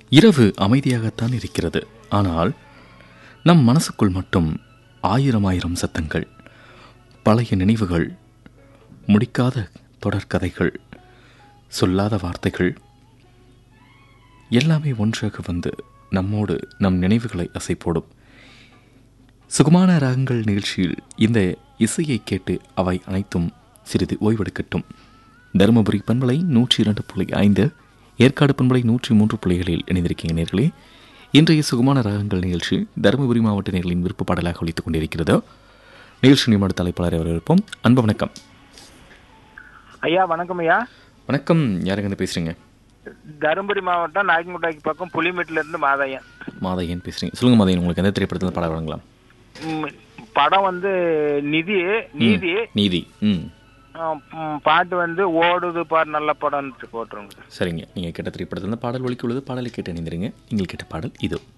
இரவு அமைதியாகத்தான் இருக்கிறது ஆனால் நம் மனசுக்குள் மட்டும் ஆயிரம் ஆயிரம் சத்தங்கள் பழைய நினைவுகள் முடிக்காத தொடர்கதைகள் சொல்லாத வார்த்தைகள் எல்லாமே ஒன்றாக வந்து நம்மோடு நம் நினைவுகளை அசை போடும் சுகமான ராகங்கள் நிகழ்ச்சியில் இந்த இசையை கேட்டு அவை அனைத்தும் சிறிது ஓய்வெடுக்கட்டும் தருமபுரி பண்பலை நூற்றி இரண்டு புள்ளி ஐந்து ஏற்காடு பண்பலை நூற்றி மூன்று புள்ளிகளில் இணைந்திருக்கீங்க நேர்களே இன்றைய சுகமான ராகங்கள் நிகழ்ச்சி தருமபுரி மாவட்ட நேர்களின் விருப்ப பாடலாக ஒழித்துக் கொண்டிருக்கிறது நிகழ்ச்சி நியமன தலைப்பாளரை வரவேற்போம் அன்பு வணக்கம் ஐயா வணக்கம் ஐயா வணக்கம் யாருங்க பேசுறீங்க தருமபுரி மாவட்டம் நாயக்கன்குட்டாய்க்கு பக்கம் புலிமெட்டில இருந்து மாதையன் மாதையன் பேசுறீங்க சொல்லுங்க மாதையன் உங்களுக்கு எந்த திரைப்படத்தில் பாட வழங்கலாம் ம், படம் வந்து நிதி நீதி நீதி ம் ஆ, ம், பாட்டு வந்து ஓடுது பார் நல்ல படம்னு போட்டுருங்க சரிங்க நீங்கள் கேட்ட திரைப்படத்தில் பாடல் ஒலிக்க உள்ளது பாடலை கேட்டு இணைந்திருங்க நீங்கள் கேட்ட பாடல் இதோ